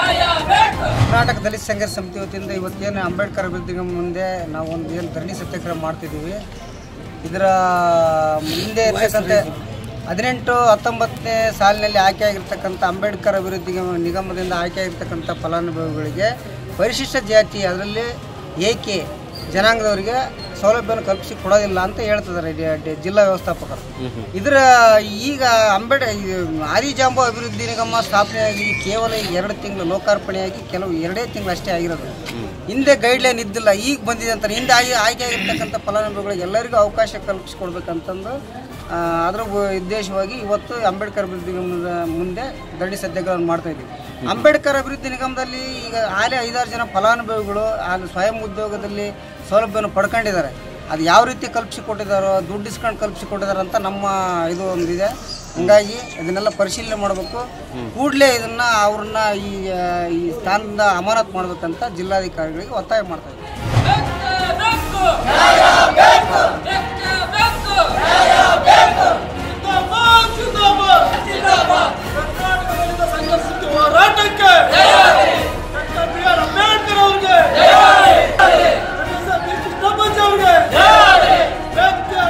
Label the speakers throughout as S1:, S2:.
S1: ಕರ್ನಾಟಕ ದಲಿತ ಸಂಘರ್ಷ ಸಮಿತಿ ವತಿಯಿಂದ ಇವತ್ತೇನು ಅಂಬೇಡ್ಕರ್ ಅಭಿವೃದ್ಧಿಗೆ ಮುಂದೆ ನಾವು ಒಂದು ಏನು ಧರಣಿ ಸತ್ಯಾಗ್ರಹ ಮಾಡ್ತಿದ್ದೀವಿ ಇದರ ಹಿಂದೆ ಇರ್ತಕ್ಕಂಥ ಹದಿನೆಂಟು ಹತ್ತೊಂಬತ್ತನೇ ಸಾಲಿನಲ್ಲಿ ಆಯ್ಕೆಯಾಗಿರ್ತಕ್ಕಂಥ ಅಂಬೇಡ್ಕರ್ ಅಭಿವೃದ್ಧಿ ನಿಗಮದಿಂದ ಆಯ್ಕೆಯಾಗಿರ್ತಕ್ಕಂಥ ಫಲಾನುಭವಿಗಳಿಗೆ ಪರಿಶಿಷ್ಟ ಜಾತಿ ಅದರಲ್ಲಿ ಏಕೆ ಜನಾಂಗದವರಿಗೆ ಸೌಲಭ್ಯವನ್ನು ಕಲ್ಪಿಸಿ ಕೊಡೋದಿಲ್ಲ ಅಂತ ಹೇಳ್ತಿದ್ದಾರೆ ಡಿ- ಡಿ- ಜಿಲ್ಲಾ ವ್ಯವಸ್ಥಾಪಕರು ಇದರ ಈಗ ಅಂಬೇಡ್ ಇದು ಆದಿಜಾಂಬು ಅಭಿವೃದ್ಧಿ ನಿಗಮ ಸ್ಥಾಪನೆಯಾಗಿ ಕೇವಲ ಈಗ ಎರಡು ತಿಂಗಳು ಲೋಕಾರ್ಪಣೆಯಾಗಿ ಕೆಲವು ಎರಡೇ ತಿಂಗಳು ಅಷ್ಟೇ ಆಗಿರೋದು ಹಿಂದೆ ಗೈಡ್ಲೈನ್ ಇದ್ದಿಲ್ಲ ಈಗ ಬಂದಿದೆ ಅಂತಾರೆ ಹಿಂದೆ ಆಗಿ ಆಯ್ಕೆ ಆಗಿರ್ತಕ್ಕಂಥ ಫಲಾನುಭವಿಗಳಿಗೆ ಎಲ್ಲರಿಗೂ ಅವಕಾಶ ಕಲ್ಪಿಸ್ಕೊಡ್ಬೇಕಂತಂದು ಆ, ಅದರ ಉ- ಉದ್ದೇಶವಾಗಿ ಇವತ್ತು ಅಂಬೇಡ್ಕರ್ ಅಭಿವೃದ್ಧಿ ನಿಗಮದ ಮುಂದೆ ಧರಣಿ ಸತ್ಯಾಗ್ರಹವನ್ನು ಮಾಡ್ತಾ ಇದ್ದೀವಿ ಅಂಬೇಡ್ಕರ್ ಅಭಿವೃದ್ಧಿ ನಿಗಮದಲ್ಲಿ ಈಗ ಆಲೇ ಐದಾರು ಜನ ಫಲಾನುಭವಿಗಳು ಅಲ್ಲಿ ಸ್ವಯಂ ಉದ್ಯೋಗದಲ್ಲಿ ಸೌಲಭ್ಯವನ್ನು ಪಡ್ಕೊಂಡಿದ್ದಾರೆ ಅದು ಯಾವ ರೀತಿ ಕಲ್ಪಿಸಿ ಕೊಟ್ಟಿದ್ದಾರೋ ದುಡ್ಡು ಇಸ್ಕೊಂಡು ಕಲ್ಪಿಸಿ ಕೊಟ್ಟಿದ್ದಾರೆ ಅಂತ ನಮ್ಮ ಇದು ಒಂದಿದೆ ಹಂಗಾಗಿ ಇದನ್ನೆಲ್ಲ ಪರಿಶೀಲನೆ ಮಾಡಬೇಕು ಕೂಡಲೇ ಇದನ್ನ ಅವ್ರನ್ನ ಈ ಆ, ಈ ಸ್ಥಾನದಿಂದ ಅಮಾನತ್ ಮಾಡಬೇಕಂತ ಜಿಲ್ಲಾಧಿಕಾರಿಗಳಿಗೆ ಒತ್ತಾಯ ಮಾಡ್ತಾ ಇದ್ದೀವಿ
S2: ಹೋರಾಟಕ್ಕೆ ಡಾಕ್ಟರ್ ಬಿ ಆರ್ ಅಂಬೇಡ್ಕರ್ ಅವ್ರಿಗೆ ಪ್ರೊಫೆಸರ್ ಬಿ ಕೃಷ್ಣಪ್ಪಾಜಿ ಅವ್ರಿಗೆ ಡಾಕ್ಟರ್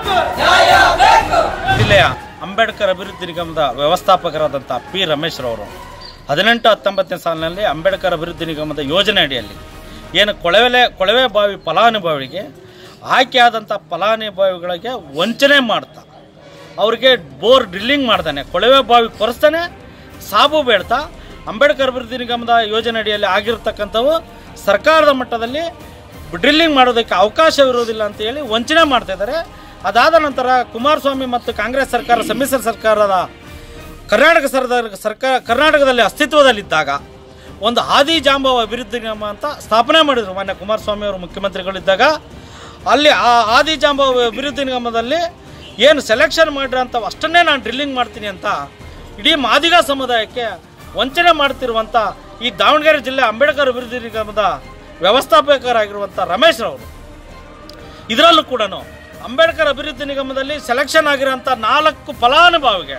S2: ಅಂಬೇಡ್ಕರ್
S3: ಜಿಲ್ಲೆಯ ಅಂಬೇಡ್ಕರ್ ಅಭಿವೃದ್ಧಿ ನಿಗಮದ ವ್ಯವಸ್ಥಾಪಕರಾದಂಥ ಪಿ ರಮೇಶ್ ರವರು ಹದಿನೆಂಟು ಹತ್ತೊಂಬತ್ತನೇ ಸಾಲಿನಲ್ಲಿ ಅಂಬೇಡ್ಕರ್ ಅಭಿವೃದ್ಧಿ ನಿಗಮದ ಯೋಜನೆ ಅಡಿಯಲ್ಲಿ ಏನು ಕೊಳವೆ ಕೊಳವೆ ಬಾವಿ ಫಲಾನುಭವಿಗಳಿಗೆ ಆಯ್ಕೆಯಾದಂಥ ಫಲಾನುಭವಿಗಳಿಗೆ ವಂಚನೆ ಮಾಡ್ತಾ ಅವ್ರಿಗೆ ಬೋರ್ ಡ್ರಿಲ್ಲಿಂಗ್ ಮಾಡ್ತಾನೆ ಕೊಳವೆ ಬಾವಿ ಕೊರೆಸ್ತಾನೆ ಸಾಬು ಬೇಡ್ತಾ ಅಂಬೇಡ್ಕರ್ ಅಭಿವೃದ್ಧಿ ನಿಗಮದ ಯೋಜನೆ ಅಡಿಯಲ್ಲಿ ಆಗಿರ್ತಕ್ಕಂಥವು ಸರ್ಕಾರದ ಮಟ್ಟದಲ್ಲಿ ಡ್ರಿಲ್ಲಿಂಗ್ ಮಾಡೋದಕ್ಕೆ ಅವಕಾಶವಿರುವುದಿಲ್ಲ ಅಂತ ಹೇಳಿ ವಂಚನೆ ಮಾಡ್ತಾ ಇದ್ದಾರೆ ಅದಾದ ನಂತರ ಕುಮಾರಸ್ವಾಮಿ ಮತ್ತು ಕಾಂಗ್ರೆಸ್ ಸರ್ಕಾರ ಸಮ್ಮಿಶ್ರ ಸರ್ಕಾರದ ಕರ್ನಾಟಕ ಸರ್ಕಾರ ಸರ್ಕಾರ ಕರ್ನಾಟಕದಲ್ಲಿ ಅಸ್ತಿತ್ವದಲ್ಲಿದ್ದಾಗ ಒಂದು ಆದಿ ಜಾಂಬವ ಅಭಿವೃದ್ಧಿ ನಿಗಮ ಅಂತ ಸ್ಥಾಪನೆ ಮಾಡಿದರು ಮಾನ್ಯ ಕುಮಾರಸ್ವಾಮಿ ಅವರು ಮುಖ್ಯಮಂತ್ರಿಗಳಿದ್ದಾಗ ಅಲ್ಲಿ ಆ ಆದಿ ಜಾಂಬವ ಅಭಿವೃದ್ಧಿ ನಿಗಮದಲ್ಲಿ ಏನು ಸೆಲೆಕ್ಷನ್ ಮಾಡಿರೋಂಥ ಅಷ್ಟನ್ನೇ ನಾನು ಡ್ರಿಲ್ಲಿಂಗ್ ಮಾಡ್ತೀನಿ ಅಂತ ಇಡೀ ಮಾದಿಗ ಸಮುದಾಯಕ್ಕೆ ವಂಚನೆ ಮಾಡ್ತಿರುವಂಥ ಈ ದಾವಣಗೆರೆ ಜಿಲ್ಲೆ ಅಂಬೇಡ್ಕರ್ ಅಭಿವೃದ್ಧಿ ನಿಗಮದ ವ್ಯವಸ್ಥಾಪಕರಾಗಿರುವಂಥ ರಮೇಶ್ ರವರು ಇದರಲ್ಲೂ ಕೂಡ ಅಂಬೇಡ್ಕರ್ ಅಭಿವೃದ್ಧಿ ನಿಗಮದಲ್ಲಿ ಸೆಲೆಕ್ಷನ್ ಆಗಿರೋಂಥ ನಾಲ್ಕು ಫಲಾನುಭವಿಗೆ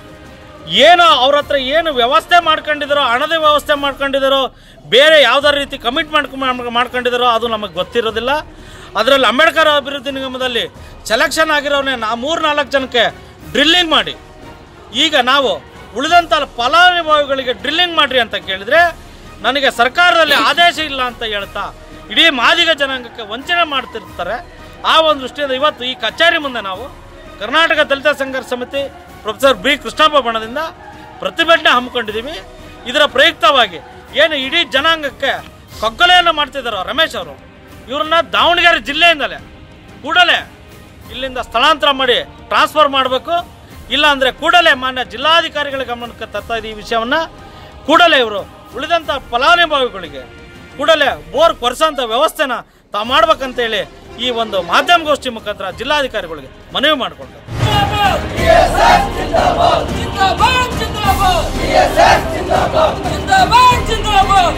S3: ಏನು ಅವ್ರ ಹತ್ರ ಏನು ವ್ಯವಸ್ಥೆ ಮಾಡ್ಕೊಂಡಿದ್ದಾರೋ ಹಣದ ವ್ಯವಸ್ಥೆ ಮಾಡ್ಕೊಂಡಿದ್ದಾರೋ ಬೇರೆ ಯಾವ್ದಾರ ರೀತಿ ಕಮಿಟ್ ಮಾಡ್ಕೊ ಮಾಡ್ಕೊಂಡಿದ್ದಾರೋ ಅದು ನಮಗೆ ಗೊತ್ತಿರೋದಿಲ್ಲ ಅದರಲ್ಲಿ ಅಂಬೇಡ್ಕರ್ ಅಭಿವೃದ್ಧಿ ನಿಗಮದಲ್ಲಿ ಸೆಲೆಕ್ಷನ್ ಆಗಿರೋನೇ ನಾ ಮೂರು ನಾಲ್ಕು ಜನಕ್ಕೆ ಡ್ರಿಲ್ಲಿಂಗ್ ಮಾಡಿ ಈಗ ನಾವು ಉಳಿದಂಥ ಫಲಾನುಭವಿಗಳಿಗೆ ಡ್ರಿಲ್ಲಿಂಗ್ ಮಾಡ್ರಿ ಅಂತ ಕೇಳಿದ್ರೆ ನನಗೆ ಸರ್ಕಾರದಲ್ಲಿ ಆದೇಶ ಇಲ್ಲ ಅಂತ ಹೇಳ್ತಾ ಇಡೀ ಮಾದಿಗ ಜನಾಂಗಕ್ಕೆ ವಂಚನೆ ಮಾಡ್ತಿರ್ತಾರೆ ಆ ಒಂದು ದೃಷ್ಟಿಯಿಂದ ಇವತ್ತು ಈ ಕಚೇರಿ ಮುಂದೆ ನಾವು ಕರ್ನಾಟಕ ದಲಿತ ಸಂಘರ್ಷ ಸಮಿತಿ ಪ್ರೊಫೆಸರ್ ಬಿ ಕೃಷ್ಣಪ್ಪ ಬಣದಿಂದ ಪ್ರತಿಭಟನೆ ಹಮ್ಮಿಕೊಂಡಿದ್ದೀವಿ ಇದರ ಪ್ರಯುಕ್ತವಾಗಿ ಏನು ಇಡೀ ಜನಾಂಗಕ್ಕೆ ಕಗ್ಗಲೆಯನ್ನು ಮಾಡ್ತಿದ್ದಾರೋ ರಮೇಶ್ ಅವರು ಇವ್ರನ್ನ ದಾವಣಗೆರೆ ಜಿಲ್ಲೆಯಿಂದಲೇ ಕೂಡಲೇ ಇಲ್ಲಿಂದ ಸ್ಥಳಾಂತರ ಮಾಡಿ ಟ್ರಾನ್ಸ್ಫರ್ ಮಾಡಬೇಕು ಇಲ್ಲ ಅಂದರೆ ಕೂಡಲೇ ಮಾನ್ಯ ಜಿಲ್ಲಾಧಿಕಾರಿಗಳ ಗಮನಕ್ಕೆ ತರ್ತಾ ಇದ್ದೀವಿ ಈ ವಿಷಯವನ್ನು ಕೂಡಲೇ ಇವರು ಉಳಿದಂಥ ಫಲಾನುಭವಿಗಳಿಗೆ ಕೂಡಲೇ ಬೋರ್ ಕೊರೆಸೋಂಥ ವ್ಯವಸ್ಥೆನ ತಾವು ಮಾಡ್ಬೇಕಂತೇಳಿ ಈ ಒಂದು ಮಾಧ್ಯಮಗೋಷ್ಠಿ ಮುಖಾಂತರ ಜಿಲ್ಲಾಧಿಕಾರಿಗಳಿಗೆ ಮನವಿ ಮಾಡಿಕೊಳ್ತಾರೆ
S2: ಜಿಂದಾಬಾದ್ ಜಿಂದಾಬಾದ್ ಜಿಂದಾಬಾದ್ ಜಿಂದಾಬಾದ್ ಜಿಂದಾಬಾದ್